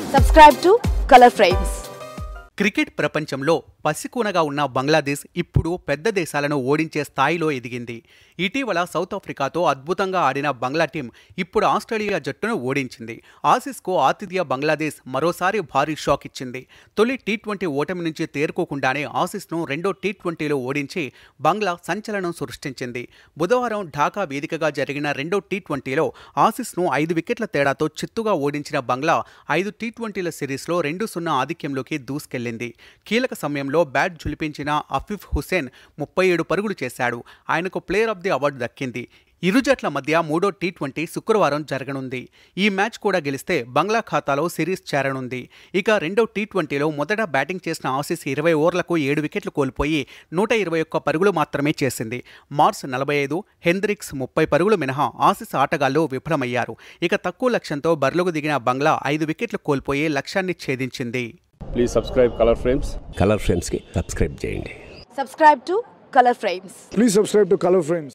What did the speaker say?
Subscribe to Color Frames. Cricket ప్రపంచంలో పసికూనగా ఉన్న బంగ్లాదేశ్ ఇప్పుడు పెద్ద దేశాలను ఓడించే స్థాయిలో ఎదిగింది ఇటీవల సౌత్ ఆఫ్రికాతో అద్భుతంగా ఆడిన బంగ్లా టీం ఇప్పుడు ఆస్ట్రేలియా జట్టును ఓడించింది ఆసీస్కు ఆతిథ్య బంగ్లాదేశ్ మరోసారి భారీ షాక్ ఇచ్చింది తొలి టీ ట్వంటీ ఓటమి నుంచి తేరుకోకుండానే ఆసీస్ను రెండో టీ ట్వంటీలో ఓడించి బంగ్లా సంచలనం సృష్టించింది బుధవారం ఢాకా వేదికగా జరిగిన రెండో టీ ట్వంటీలో ఆసీస్ను ఐదు వికెట్ల తేడాతో చిత్తుగా ఓడించిన బంగ్లా ఐదు టీ ట్వంటీల సిరీస్లో రెండు సున్నా ఆధిక్యంలోకి దూసుకెళ్లింది కీలక సమయంలో బ్యాట్ జులిపించిన అఫీఫ్ హుసేన్ ముప్పై ఏడు పరుగులు చేశాడు ఆయనకు ప్లేయర్ ఆఫ్ ది అవార్డు దక్కింది ఇరు జట్ల మధ్య మూడో టీ ట్వంటీ శుక్రవారం జరగనుంది ఈ మ్యాచ్ కూడా గెలిస్తే బంగ్లా ఖాతాలో సిరీస్ చేరనుంది ఇక రెండో టీ ట్వంటీలో మొదట బ్యాటింగ్ చేసిన ఆసీస్ ఇరవై ఓవర్లకు ఏడు వికెట్లు కోల్పోయి నూట ఇరవై ఒక్క పరుగులు మాత్రమే చేసింది మార్స్ నలభై ఐదు హెంద్రిక్స్ ముప్పై పరుగులు మినహా ఆసీస్ ఆటగాళ్లు విఫలమయ్యారు ఇక తక్కువ లక్ష్యంతో బరిలోకి దిగిన బంగ్లా ఐదు వికెట్లు కోల్పోయి లక్ష్యాన్ని ఛేదించింది please subscribe Color Frames Color ఫ్రేమ్స్కి సబ్స్క్రైబ్ చేయండి Subscribe to Color Frames. Please subscribe to Color Frames.